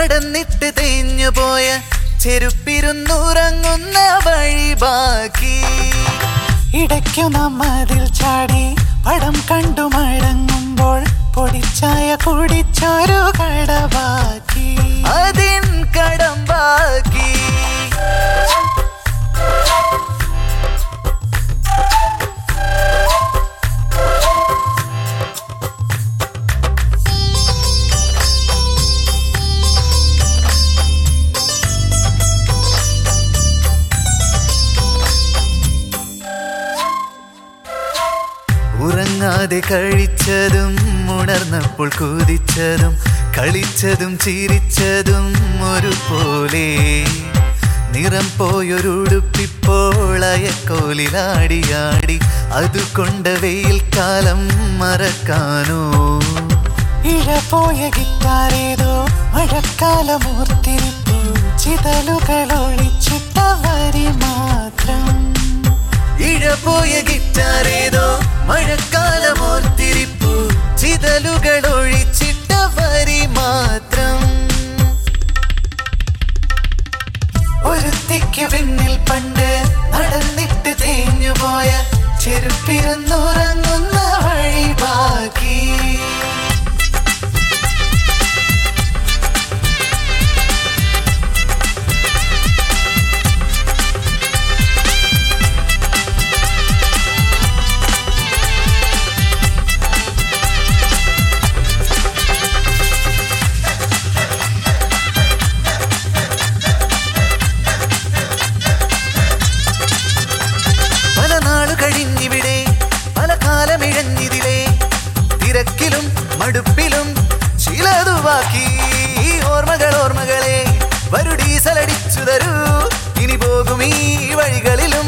നടന്നിട്ട് തേഞ്ഞു പോയ ചെരുപ്പിരുന്നുറങ്ങുന്ന വഴി ബാക്കി ഇടയ്ക്കു നാം മതിൽ ചാടി പടം കണ്ടു മടങ്ങുമ്പോൾ പൊടിച്ചായ കുടിച്ചൊരു കടവാക്കി അതിൻ കടം ബാക്കി ഉറങ്ങാതെ കഴിച്ചതും ഉണർന്നപ്പോൾ കുതിച്ചതും കളിച്ചതും ചിരിച്ചതും ഒരുപോലെ നിറം പോയൊരുടുപ്പിപ്പോൾ അയക്കോലിലാടിയാടി അതുകൊണ്ട് വെയിൽ കാലം മറക്കാനോ ഇഴപോയ ഗിറ്റാറേതോ മഴക്കാലമൂർത്തിരിപ്പു ചിതലുകൾ ഒളിച്ചിട്ട വരി മാത്രം ഇഴപോയ ഗിറ്റാറേതോ മഴക്കാലമോർത്തിരിപ്പു ചിതലുകൾ ഒഴിച്ചിട്ട വരി മാത്രം ഒരുത്തിക്ക് പിന്നിൽ പണ്ട് നടന്നിട്ട് തേഞ്ഞുപോയ ചെരുപ്പിരുന്നുറങ്ങുന്ന വഴി ബാക്കി പല നാളു കഴിഞ്ഞിവിടെ പല കാലമിഴഞ്ഞിതിലെ തിരക്കിലും മടുപ്പിലും ചിലതു ബാക്കി ഈ ഓർമ്മകൾ ഓർമ്മകളെ വരു ഡീസലടിച്ചു തരൂ ഇനി പോകും ഈ വഴികളിലും